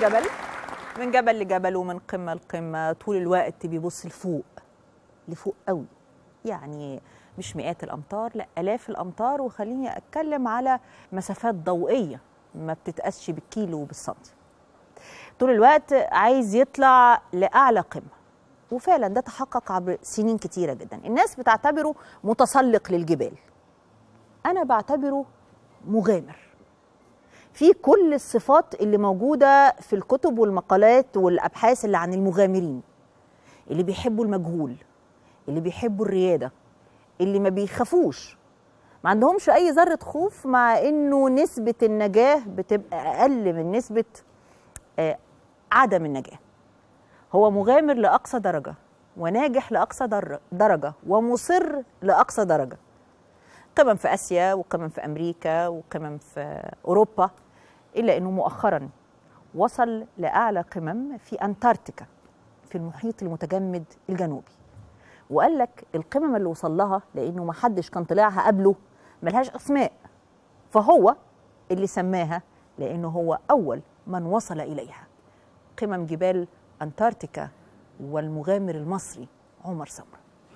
جبل من جبل لجبل ومن قمة لقمة طول الوقت بيبص لفوق لفوق قوي يعني مش مئات الأمتار لا آلاف الأمتار وخليني أتكلم على مسافات ضوئية ما بتتقاسش بالكيلو وبالسنتي طول الوقت عايز يطلع لأعلى قمة وفعلا ده تحقق عبر سنين كتيرة جدا الناس بتعتبره متسلق للجبال أنا بعتبره مغامر في كل الصفات اللي موجودة في الكتب والمقالات والأبحاث اللي عن المغامرين اللي بيحبوا المجهول اللي بيحبوا الريادة اللي ما بيخافوش ما عندهمش أي ذرة خوف مع إنه نسبة النجاة بتبقى أقل من نسبة آه، عدم النجاة هو مغامر لأقصى درجة وناجح لأقصى در- درجة ومصر لأقصى درجة قمم في اسيا وقمم في امريكا وقمم في اوروبا الا انه مؤخرا وصل لاعلى قمم في انتاركتيكا في المحيط المتجمد الجنوبي وقال لك القمم اللي وصل لها لانه ما حدش كان طلعها قبله ملهاش اسماء فهو اللي سماها لانه هو اول من وصل اليها قمم جبال انتاركتيكا والمغامر المصري عمر سمره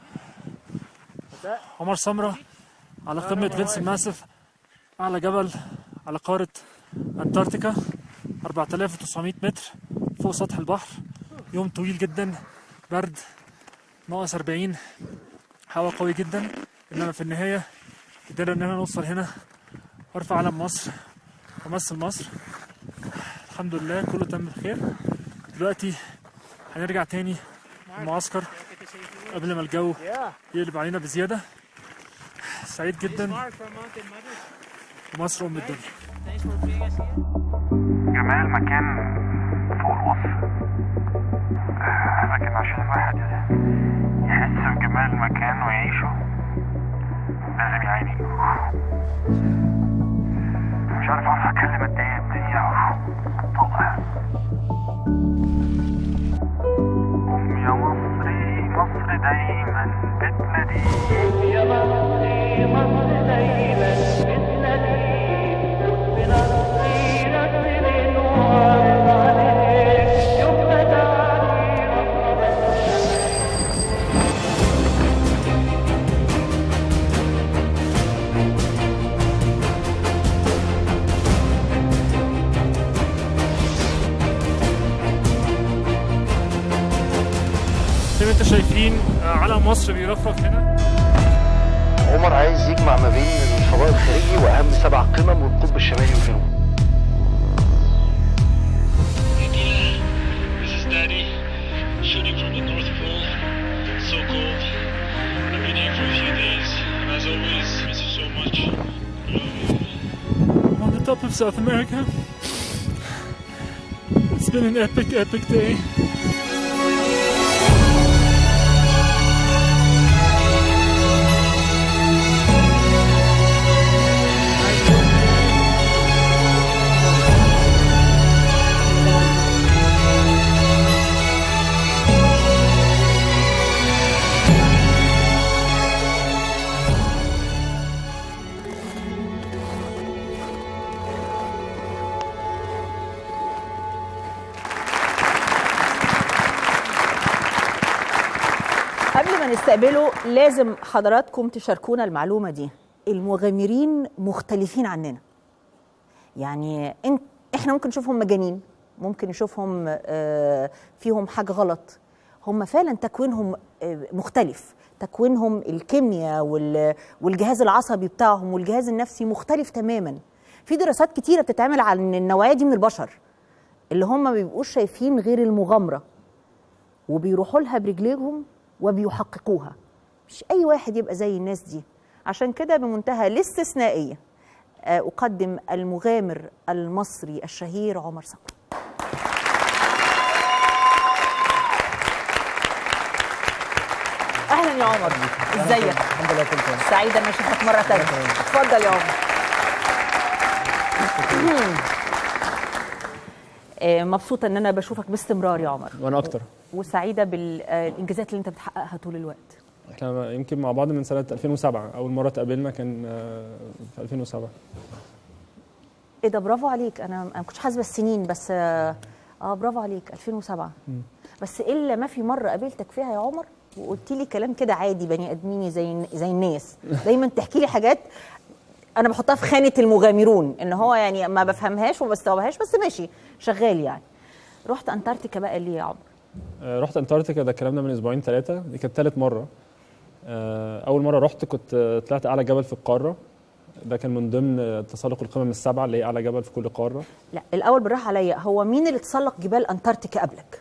عمر سمرة على قمة فينس ماسف أعلى جبل على قارة أنتاركتيكا 4900 متر فوق سطح البحر يوم طويل جدا برد ناقص 40 هواء قوي جدا إنما في النهاية قدرنا إننا نوصل هنا وارفع علم مصر وامثل مصر الحمد لله كله تم بخير دلوقتي هنرجع تاني المعسكر قبل ما الجو يقلب علينا بزيادة سعيد جدا مصر أم الدنيا جمال مكان فوق الوصف آه، لكن عشان الواحد يحس بجمال المكان ويعيشه لازم يعاني مش عارف اعرف اتكلم قد ايه الدنيا طاقة قوم يا مصري مصر دايما بتنادي زي ما انتم شايفين آه، علم مصر بيرفرف هنا عمر عايز يجمع ما بين الفضاء الخارجي واهم سبع قمم والقطب الشمالي والجنوبي This is Daddy, shooting from the North Pole. So cold. I've been here for a few days, and as always, miss you so much. I'm on the top of South America. It's been an epic, epic day. قبل ما نستقبله لازم حضراتكم تشاركونا المعلومة دي المغامرين مختلفين عننا يعني انت احنا ممكن نشوفهم مجانين ممكن نشوفهم آه، فيهم حاجة غلط هم فعلا تكوينهم آه، مختلف تكوينهم الكيمياء وال- والجهاز العصبي بتاعهم والجهاز النفسي مختلف تماما في دراسات كتيرة بتتعمل عن النوعية دي من البشر اللي هم ما بيبقوش شايفين غير المغامرة وبيروحوا لها برجليهم وبيحققوها مش اي واحد يبقى زي الناس دي عشان كده بمنتهى الاستثنائيه آه، اقدم المغامر المصري الشهير عمر صقر اهلا يا عمر ازيك الحمد لله كنت سعيده ان اشوفك مره تانية اتفضل يا عمر آه، مبسوطه ان انا بشوفك باستمرار يا عمر وانا اكتر وسعيده بالانجازات اللي انت بتحققها طول الوقت احنا يمكن مع بعض من سنه 2007 اول مره تقابلنا كان آه، في 2007 ايه ده برافو عليك انا أنا ما كنتش حاسبه السنين بس آه، اه برافو عليك 2007 بس الا ما في مره قابلتك فيها يا عمر وقلت لي كلام كده عادي بني ادميني زي زي الناس دايما تحكي لي حاجات انا بحطها في خانه المغامرون ان هو يعني ما بفهمهاش وما بستوعبهاش بس ماشي شغال يعني رحت انتاركتيكا بقى ليه يا عمر آه، رحت انتاركتيكا ده الكلام ده من اسبوعين ثلاثه دي كانت ثالث مره آه، اول مره رحت كنت آه، طلعت اعلى جبل في القاره ده كان من ضمن آه، تسلق القمم السبعه اللي هي اعلى جبل في كل قاره لا الاول بالراحه عليا هو مين اللي تسلق جبال انتاركتيكا قبلك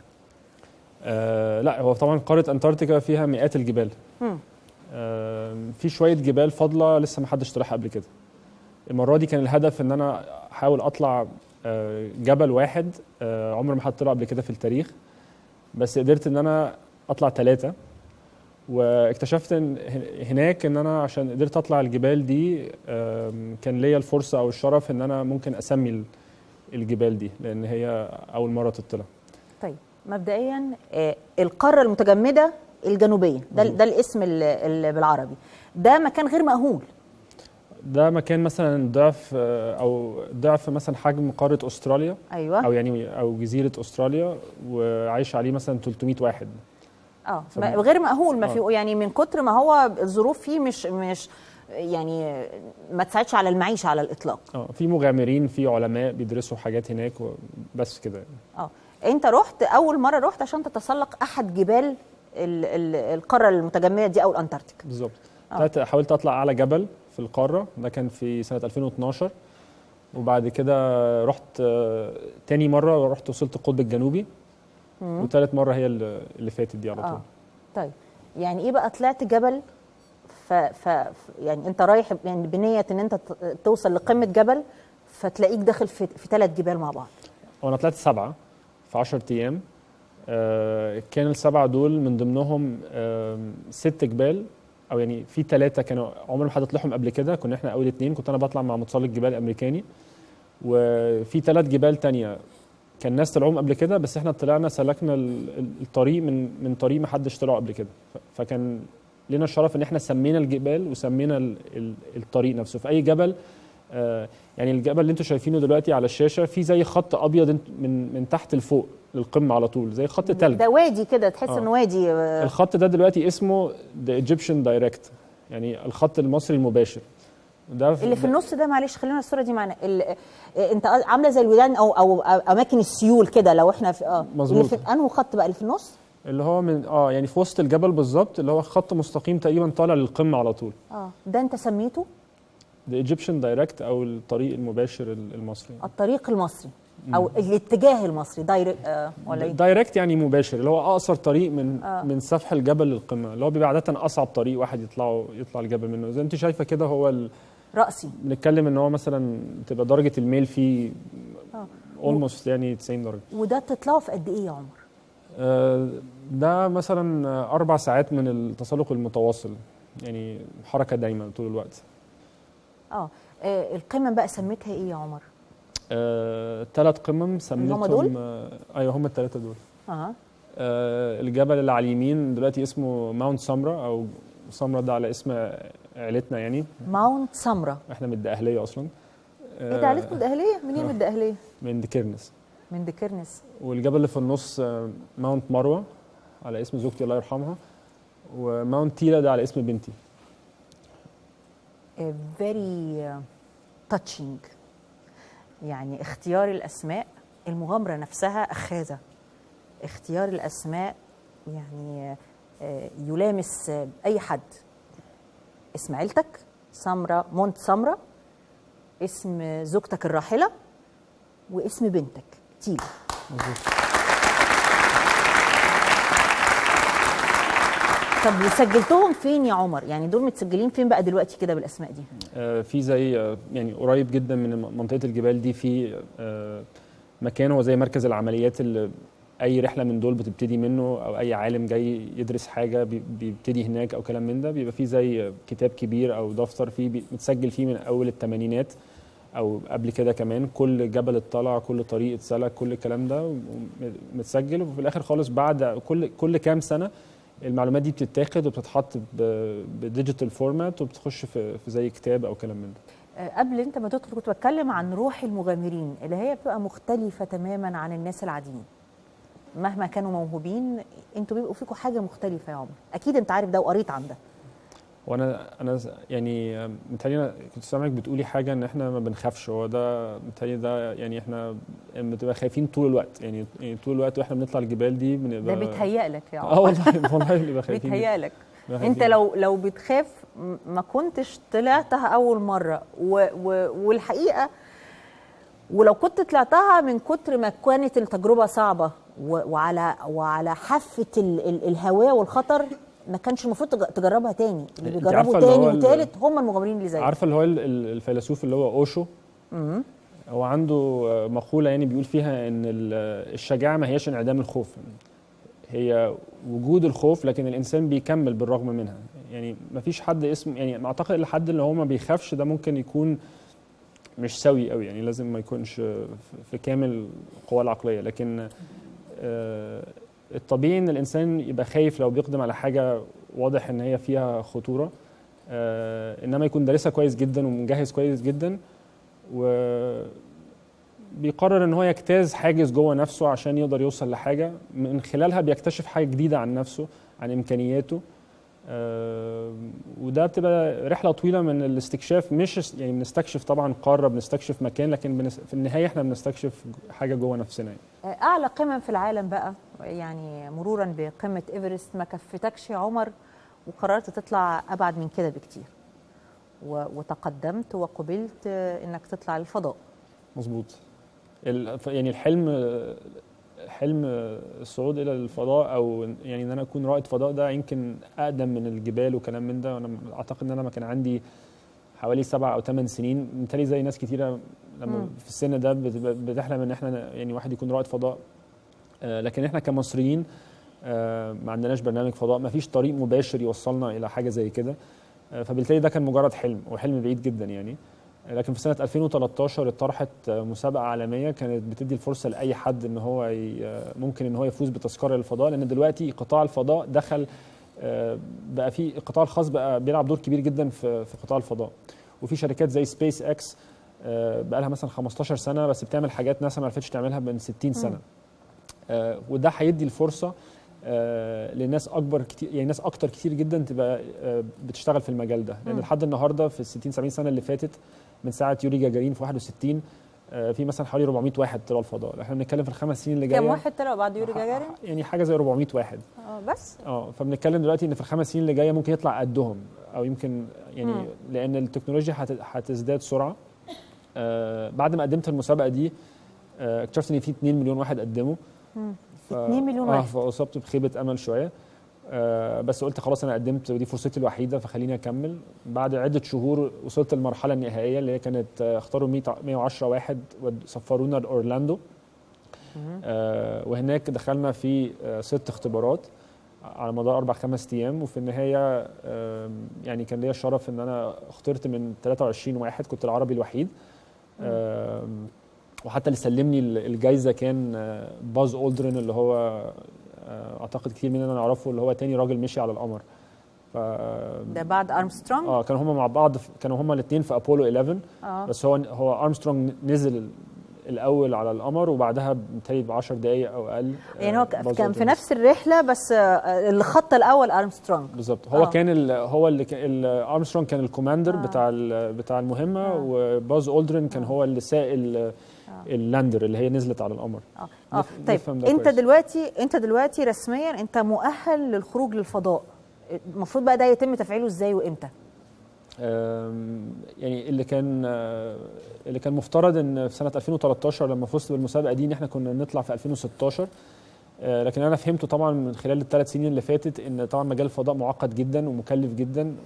آه لا هو طبعا قاره انتاركتيكا فيها مئات الجبال مم. آه في شويه جبال فاضله لسه ما حدش طلعها قبل كده المره دي كان الهدف ان انا احاول اطلع آه جبل واحد آه عمر ما حد طلع قبل كده في التاريخ بس قدرت ان انا اطلع ثلاثه واكتشفت ان ه- هناك ان انا عشان قدرت اطلع الجبال دي آم، كان ليا الفرصه او الشرف ان انا ممكن اسمي ال- الجبال دي لان هي اول مره تطلع طيب مبدئيا آه، القاره المتجمده الجنوبيه ده مظبوط. ده الاسم ال- ال- بالعربي ده مكان غير مأهول ده مكان مثلا ضعف آه، او ضعف مثلا حجم قاره استراليا ايوه او يعني او جزيره استراليا وعايش عليه مثلا 300 واحد اه فم- ما- غير مأهول ما آه. في يعني من كتر ما هو الظروف فيه مش مش يعني ما تساعدش على المعيشه على الاطلاق اه في مغامرين في علماء بيدرسوا حاجات هناك بس كده يعني. اه انت رحت اول مره رحت عشان تتسلق احد جبال ال ال القاره المتجمده دي او الانتاركتيكا بالظبط آه. طلعت حاولت اطلع اعلى جبل في القاره ده كان في سنه 2012 وبعد كده رحت آه، تاني مره رحت وصلت القطب الجنوبي وثالث مره هي اللي اللي فاتت دي على طول اه طيب يعني ايه بقى طلعت جبل ف, ف ف- يعني انت رايح يعني بنيه ان انت ت- توصل لقمه جبل فتلاقيك داخل في في ثلاث جبال مع بعض وانا طلعت سبعه في 10 ايام آه، كان السبعه دول من ضمنهم آم، ست جبال او يعني في ثلاثه كانوا عمري ما حد طلعهم قبل كده كنا احنا اول اتنين كنت انا بطلع مع متسلق جبال امريكاني وفي ثلاث جبال تانية كان ناس طلعوهم قبل كده بس احنا طلعنا سلكنا ال- ال- الطريق من من طريق ما حدش طلعه قبل كده ف- فكان لنا الشرف ان احنا سمينا الجبال وسمينا ال- ال- الطريق نفسه في اي جبل آه، يعني الجبل اللي انتوا شايفينه دلوقتي على الشاشه في زي خط ابيض انت- من من تحت لفوق للقمه على طول زي خط تلج ده وادي كده تحس آه. انه وادي آه، الخط ده دلوقتي اسمه ذا ايجيبشن دايركت يعني الخط المصري المباشر ده اللي في النص ده معلش خلينا الصوره دي معانا ال- آه، انت عامله زي الودان او او أو اماكن السيول كده لو احنا في اه مظبوط. اللي في انه خط بقى اللي في النص اللي هو من اه يعني في وسط الجبل بالظبط اللي هو خط مستقيم تقريبا طالع للقمه على طول اه ده انت سميته ذا ايجيبشن دايركت او الطريق المباشر ال- المصري الطريق المصري او الاتجاه المصري دايركت آه ولا ايه دايركت يعني مباشر اللي هو اقصر طريق من آه. من سفح الجبل للقمه اللي هو بيبقى عاده اصعب طريق واحد يطلعه يطلع الجبل منه زي انت شايفه كده هو ال... راسي بنتكلم ان هو مثلا تبقى درجه الميل فيه اولموست يعني 90 درجه وده تطلعه في قد ايه يا عمر آه، ده مثلا آه، اربع ساعات من التسلق المتواصل يعني حركه دايما طول الوقت اه آه، القمم بقى سميتها ايه يا عمر ثلاث قمم سميتهم دول؟ آه، ايوه هم الثلاثه دول اه آه، الجبل اللي على اليمين دلوقتي اسمه ماونت سمرة او سمرة ده على اسم عيلتنا يعني ماونت سمرة احنا من الدقهليه اصلا ايه ده عيلتكم الدقهليه منين من الدقهليه من ديكيرنس من دكرنس والجبل اللي في النص آه، ماونت مروه على اسم زوجتي الله يرحمها وماونت تيلا ده على اسم بنتي فيري تاتشنج يعني اختيار الاسماء المغامره نفسها اخاذه اختيار الاسماء يعني آه، يلامس آه، اي حد اسم عيلتك سمرة مونت سمرة اسم زوجتك الراحلة واسم بنتك تيلا طب وسجلتهم فين يا عمر؟ يعني دول متسجلين فين بقى دلوقتي كده بالاسماء دي؟ آه، في زي آه، يعني قريب جدا من منطقه الجبال دي في آه، مكان هو زي مركز العمليات اللي اي رحله من دول بتبتدي منه او اي عالم جاي يدرس حاجه بي- بيبتدي هناك او كلام من ده بيبقى فيه زي كتاب كبير او دفتر فيه بي- متسجل فيه من اول الثمانينات او قبل كده كمان كل جبل اتطلع كل طريق اتسلك كل الكلام ده م- متسجل وفي الاخر خالص بعد كل كل كام سنه المعلومات دي بتتاخد وبتتحط بديجيتال فورمات وبتخش في في زي كتاب او كلام من ده آه، قبل انت ما تدخل كنت بتكلم عن روح المغامرين اللي هي بتبقى مختلفه تماما عن الناس العاديين مهما كانوا موهوبين انتوا بيبقوا فيكم حاجه مختلفه يا عمر اكيد انت عارف ده وقريت عن ده وانا انا ز- يعني متهيألي أنا كنت سامعك بتقولي حاجه ان احنا ما بنخافش هو ده متهيألي ده يعني احنا بنبقى خايفين طول الوقت يعني يعني طول الوقت واحنا بنطلع الجبال دي ده بنبقى بيتهيأ لك يا اه عمر والله والله بنبقى خايفين بيتهيأ لك بنبقى انت خايفين. لو لو بتخاف م- ما كنتش طلعتها اول مره و و والحقيقه ولو كنت طلعتها من كتر ما كانت التجربه صعبه و وعلى وعلى حافه ال ال الهواء والخطر ما كانش المفروض تج- تجربها تاني اللي انت عارفة بيجربوا اللي تاني هو ال- وتالت هم المغامرين اللي زيك عارفه اللي هو ال- ال- الفيلسوف اللي هو اوشو هو عنده مقوله يعني بيقول فيها ان ال- الشجاعه ما هياش انعدام الخوف هي وجود الخوف لكن الانسان بيكمل بالرغم منها يعني ما فيش حد اسم يعني اعتقد الحد اللي هو ما بيخافش ده ممكن يكون مش سوي قوي يعني لازم ما يكونش في- في كامل القوى العقليه لكن آه، الطبيعي ان الانسان يبقى خايف لو بيقدم على حاجه واضح ان هي فيها خطوره آه، انما يكون دارسها كويس جدا ومجهز كويس جدا و بيقرر ان هو يجتاز حاجز جوه نفسه عشان يقدر يوصل لحاجه من خلالها بيكتشف حاجه جديده عن نفسه عن امكانياته آه، وده بتبقى رحله طويله من الاستكشاف مش يعني بنستكشف طبعا قاره بنستكشف مكان لكن بنس- في النهايه احنا بنستكشف حاجه جوه نفسنا يعني. اعلى قمم في العالم بقى يعني مرورا بقمه ايفرست ما كفتكش يا عمر وقررت تطلع ابعد من كده بكتير و- وتقدمت وقبلت انك تطلع للفضاء مظبوط ال- ف- يعني الحلم حلم الصعود الى الفضاء او يعني ان انا اكون رائد فضاء ده يمكن اقدم من الجبال وكلام من ده وانا اعتقد ان انا ما كان عندي حوالي سبع او ثمان سنين متهيألي زي ناس كتيره لما مم. في السن ده بت- بتحلم ان احنا يعني واحد يكون رائد فضاء آه، لكن احنا كمصريين آه، ما عندناش برنامج فضاء ما فيش طريق مباشر يوصلنا الى حاجه زي كده آه، فبالتالي ده كان مجرد حلم وحلم بعيد جدا يعني لكن في سنه 2013 اتطرحت مسابقه عالميه كانت بتدي الفرصه لاي حد ان هو ي- ممكن ان هو يفوز بتذكره للفضاء لان دلوقتي قطاع الفضاء دخل آه، بقى في القطاع الخاص بقى بيلعب دور كبير جدا في في قطاع الفضاء وفي شركات زي سبيس اكس بقى لها مثلا 15 سنه بس بتعمل حاجات ناسا ما عرفتش تعملها من 60 سنه آه، وده هيدي الفرصه آه، لناس اكبر كتير يعني ناس اكتر كتير جدا تبقى آه، بتشتغل في المجال ده لان مم. لحد النهارده في ال 60 70 سنه اللي فاتت من ساعه يوري جاجارين في 61 آه، في مثلا حوالي 400 واحد طلعوا الفضاء احنا بنتكلم في الخمس سنين اللي جايه كم واحد طلع بعد يوري جاجارين يعني حاجه زي 400 واحد اه بس اه فبنتكلم دلوقتي ان في الخمس سنين اللي جايه ممكن يطلع قدهم او يمكن يعني مم. لان التكنولوجيا هت- هتزداد سرعه آه بعد ما قدمت المسابقه دي آه اكتشفت ان في 2 مليون واحد قدموا مم. ف... 2 مليون اه واحد. فاصبت بخيبه امل شويه آه بس قلت خلاص انا قدمت ودي فرصتي الوحيده فخليني اكمل بعد عده شهور وصلت للمرحله النهائيه اللي هي كانت آه، اختاروا 100 110 واحد ود- سفرونا لاورلاندو آه وهناك دخلنا في آه ست اختبارات على مدار اربع خمس ايام وفي النهايه آم، يعني كان ليا الشرف ان انا اخترت من 23 واحد كنت العربي الوحيد آم، وحتى اللي سلمني ال- الجايزه كان آه، باز اولدرين اللي هو آه، اعتقد كتير مننا نعرفه اللي هو تاني راجل مشي على القمر ف ده بعد ارمسترونج اه كانوا هما مع بعض في- كانوا هما الاثنين في ابولو 11 اه بس هو هو ارمسترونج نزل ال- الاول على القمر وبعدها بتهيألي ب 10 دقائق او اقل يعني آه، هو ك- باز كان في أولدرين. نفس الرحله بس آه، اللي خط الاول ارمسترونج بالظبط هو آه. آه. كان ال هو اللي كان ال- ارمسترونج كان الكوماندر آه. آه. بتاع ال- بتاع المهمه آه. آه. وباز اولدرين كان آه. هو اللي ساق ال- اللاندر اللي هي نزلت على القمر اه اه نف- طيب نفهم ده انت كويس. دلوقتي انت دلوقتي رسميا انت مؤهل للخروج للفضاء المفروض بقى ده يتم تفعيله ازاي وامتى آم، يعني اللي كان آه، اللي كان مفترض ان في سنه 2013 لما فزت بالمسابقه دي ان احنا كنا نطلع في 2016 آه، لكن انا فهمته طبعا من خلال الثلاث سنين اللي فاتت ان طبعا مجال الفضاء معقد جدا ومكلف جدا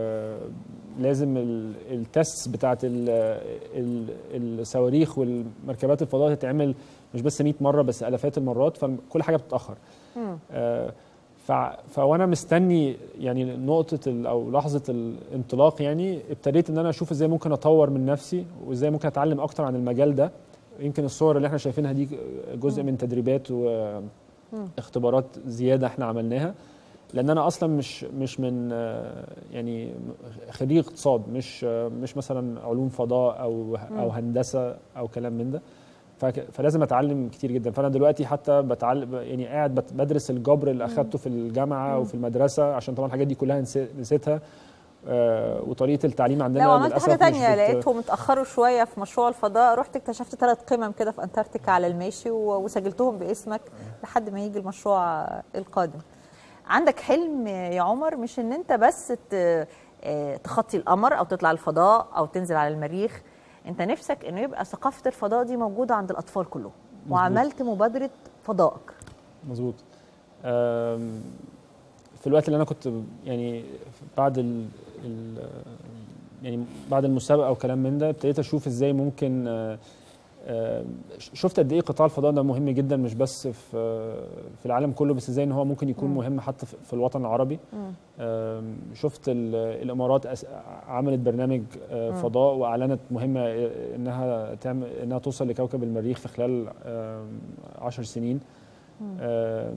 ولازم التست بتاعت ال- ال- الصواريخ والمركبات الفضاء تتعمل مش بس 100 مره بس الافات المرات فكل حاجه بتتاخر مم. آه، ف- فوانا مستني يعني نقطه ال- او لحظه الانطلاق يعني ابتديت ان انا اشوف ازاي ممكن اطور من نفسي وازاي ممكن اتعلم اكتر عن المجال ده يمكن الصور اللي احنا شايفينها دي جزء من تدريبات واختبارات زياده احنا عملناها لان انا اصلا مش مش من آه، يعني خريج اقتصاد مش آه، مش مثلا علوم فضاء او او هندسه او كلام من ده فك- فلازم اتعلم كتير جدا فانا دلوقتي حتى بتعلم يعني قاعد بت- بدرس الجبر اللي اخدته في الجامعه وفي المدرسه عشان طبعا الحاجات دي كلها نسي- نسيتها آه، وطريقه التعليم عندنا لو عملت للأسف حاجه مش تانية بت- لقيتهم اتاخروا شويه في مشروع الفضاء رحت اكتشفت ثلاث قمم كده في انتاركتيكا على الماشي و- وسجلتهم باسمك لحد ما يجي المشروع القادم عندك حلم يا عمر مش ان انت بس ت- آه، تخطي القمر او تطلع الفضاء او تنزل على المريخ انت نفسك انه يبقى ثقافه الفضاء دي موجوده عند الاطفال كلهم وعملت مبادره فضائك مظبوط آم، في الوقت اللي انا كنت يعني بعد ال ال يعني بعد المسابقه وكلام من ده ابتديت اشوف ازاي ممكن آه، آه، شفت قد ايه قطاع الفضاء ده مهم جدا مش بس في في العالم كله بس ازاي ان هو ممكن يكون مهم حتى في في الوطن العربي آم، شفت ال- الامارات أس- عملت برنامج آه، فضاء واعلنت مهمه آه، انها تعمل انها توصل لكوكب المريخ في خلال آم، عشر سنين آم،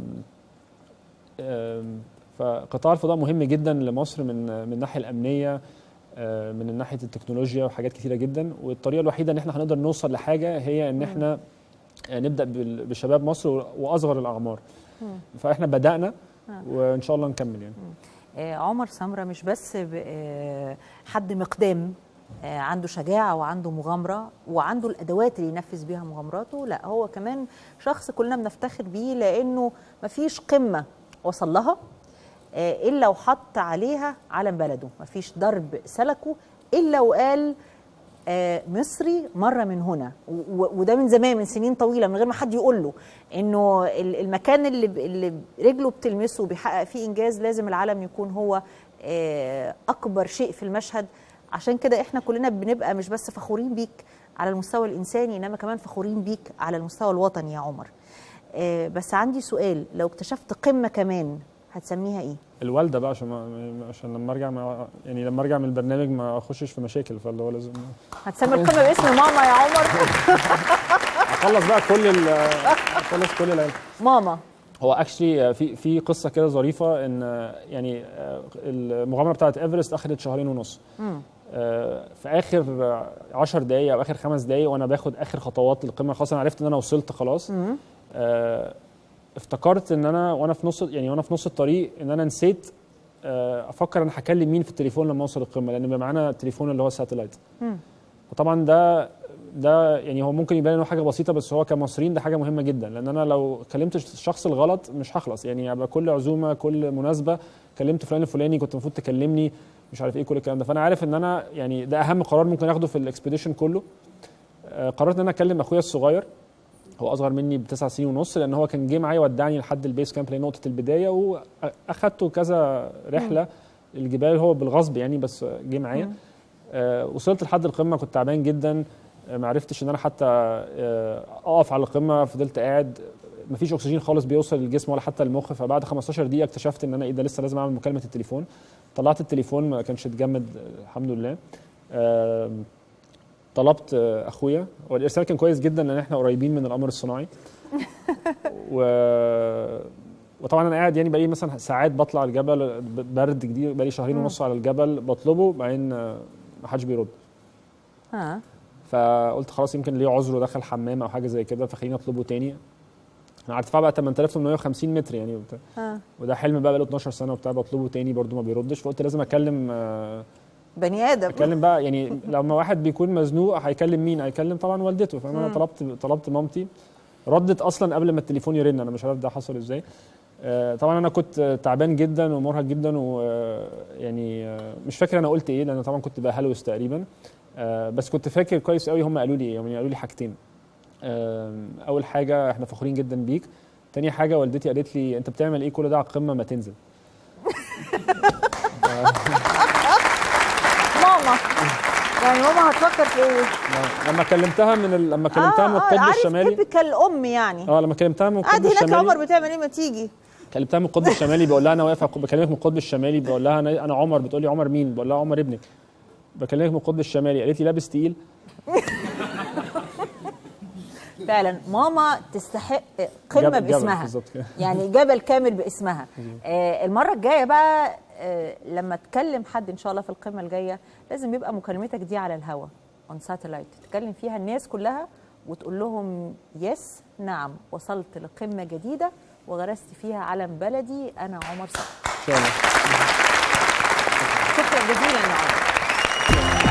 آم، فقطاع الفضاء مهم جدا لمصر من من الناحيه الامنيه آه، من ناحيه التكنولوجيا وحاجات كثيره جدا والطريقه الوحيده ان احنا هنقدر نوصل لحاجه هي ان احنا آه، نبدا بال- بشباب مصر واصغر الاعمار فاحنا بدانا وان شاء الله نكمل يعني آه، عمر سمرة مش بس ب- آه، حد مقدام آه، عنده شجاعة وعنده مغامرة وعنده الأدوات اللي ينفذ بيها مغامراته لا هو كمان شخص كلنا بنفتخر بيه لأنه مفيش قمة وصل لها آه، إلا وحط عليها علم بلده مفيش درب سلكه إلا وقال آه، مصري مره من هنا و- وده من زمان من سنين طويله من غير ما حد يقول له انه ال- المكان اللي ب- اللي رجله بتلمسه وبيحقق فيه انجاز لازم العلم يكون هو آه، اكبر شيء في المشهد عشان كده احنا كلنا بنبقى مش بس فخورين بيك على المستوى الانساني انما كمان فخورين بيك على المستوى الوطني يا عمر آه، بس عندي سؤال لو اكتشفت قمه كمان هتسميها ايه الوالده بقى عشان ما عشان لما ارجع ما يعني لما ارجع من البرنامج ما اخشش في مشاكل فاللي هو لازم هتسمي القمه باسم ماما يا عمر اخلص بقى كل ال- اخلص كل العيله ماما هو اكشلي في في قصه كده ظريفه ان آه، يعني آه، المغامره بتاعت ايفرست اخذت شهرين ونص آه، في اخر 10 دقائق او اخر خمس دقائق وانا باخد اخر خطوات للقمه خلاص انا عرفت ان انا وصلت خلاص آه، افتكرت ان انا وانا في نص يعني وانا في نص الطريق ان انا نسيت آه، افكر انا هكلم مين في التليفون لما اوصل القمه لان بيبقى معانا التليفون اللي هو الساتلايت وطبعا ده ده يعني هو ممكن يبان انه حاجه بسيطه بس هو كمصريين ده حاجه مهمه جدا لان انا لو كلمت الشخص الغلط مش هخلص يعني ابقى كل عزومه كل مناسبه كلمت فلان الفلاني كنت المفروض تكلمني مش عارف ايه كل الكلام ده فانا عارف ان انا يعني ده اهم قرار ممكن اخده في الاكسبيديشن كله آه، قررت ان انا اكلم اخويا الصغير هو اصغر مني بتسع سنين ونص لان هو كان جه معايا ودعني لحد البيس كامب لنقطه البدايه واخدته كذا رحله الجبال هو بالغصب يعني بس جه معايا آه وصلت لحد القمه كنت تعبان جدا آه ما عرفتش ان انا حتى آه اقف على القمه فضلت قاعد مفيش اكسجين خالص بيوصل للجسم ولا حتى المخ فبعد 15 دقيقه اكتشفت ان انا ايه ده لسه لازم اعمل مكالمه التليفون طلعت التليفون ما كانش اتجمد آه، الحمد لله آه طلبت آه، اخويا والارسال كان كويس جدا لان احنا قريبين من القمر الصناعي و... وطبعا انا قاعد يعني بقالي مثلا ساعات بطلع الجبل ب- برد جديد بقالي شهرين ونص على الجبل بطلبه بعدين آه، ما حدش بيرد ها فقلت خلاص يمكن ليه عذر ودخل حمام او حاجه زي كده فخليني اطلبه تاني انا على ارتفاع بقى 8850 متر يعني وبتاع ها وده حلم بقى بقاله 12 سنه وبتاع بطلبه تاني برضو ما بيردش فقلت لازم اكلم آه، بني ادم اتكلم بقى يعني لما واحد بيكون مزنوق هيكلم مين هيكلم طبعا والدته فانا طلبت طلبت مامتي ردت اصلا قبل ما التليفون يرن انا مش عارف ده حصل ازاي آه، طبعا انا كنت آه، تعبان جدا ومرهق جدا ويعني مش فاكر انا قلت ايه لان طبعا كنت بهلوس تقريبا آه، بس كنت فاكر كويس قوي هم قالوا لي ايه يعني قالوا لي حاجتين آم، اول حاجه احنا فخورين جدا بيك تاني حاجه والدتي قالت لي انت بتعمل ايه كل ده على القمه ما تنزل ماما يعني ماما هتفكر في ايه؟ لما كلمتها من ال... لما كلمتها من القطب عارف الشمالي تيبيكال ام يعني اه لما كلمتها من قاعد القطب هناك الشمالي عمر بتعمل ايه ما تيجي كلمتها من القطب الشمالي بقول لها انا واقف على القطب- بكلمك من القطب الشمالي بقول لها انا انا عمر بتقول لي عمر مين بقول لها عمر ابنك بكلمك من القطب الشمالي قالت لي لابس تقيل فعلا ماما تستحق قمه جبل- جبل باسمها بالظبط كده. يعني جبل كامل باسمها آه المره الجايه بقى آه لما تكلم حد ان شاء الله في القمه الجايه لازم يبقى مكالمتك دي على الهوا اون ساتلايت تتكلم فيها الناس كلها وتقول لهم يس نعم وصلت لقمه جديده وغرست فيها علم بلدي انا عمر صقر ان شاء الله شكرا جزيلا يا عمر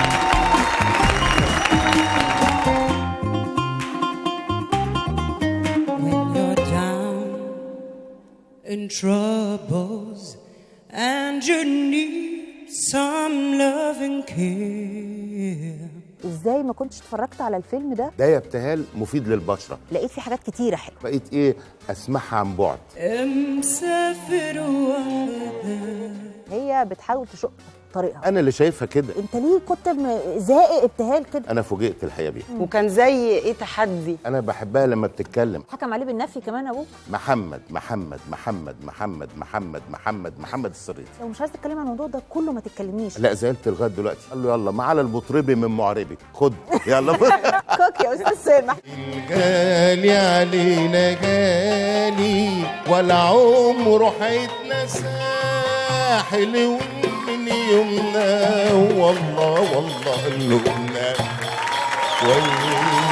when you're down in troubles and you need some loving care. ازاي ما كنتش اتفرجت على الفيلم ده ده يا ابتهال مفيد للبشره لقيت فيه حاجات كتيره حلوه بقيت ايه اسمعها عن بعد مسافر وحدك هي بتحاول تشق طريقها انا اللي شايفها كده انت ليه كنت م- زائق ابتهال كده انا فوجئت الحقيقه بيها وكان زي ايه تحدي انا بحبها لما بتتكلم حكم عليه بالنفي كمان ابوك محمد محمد محمد محمد محمد محمد محمد الصريف لو مش عايز تتكلم عن الموضوع ده كله ما تتكلمنيش لا زعلت لغايه دلوقتي قال له يلا ما على المطربي من معربي خد يلا كوك يا استاذ سامح جالي علينا جالي ولا عمره هيتنسى حلو من يومنا والله والله اللي قلنا وين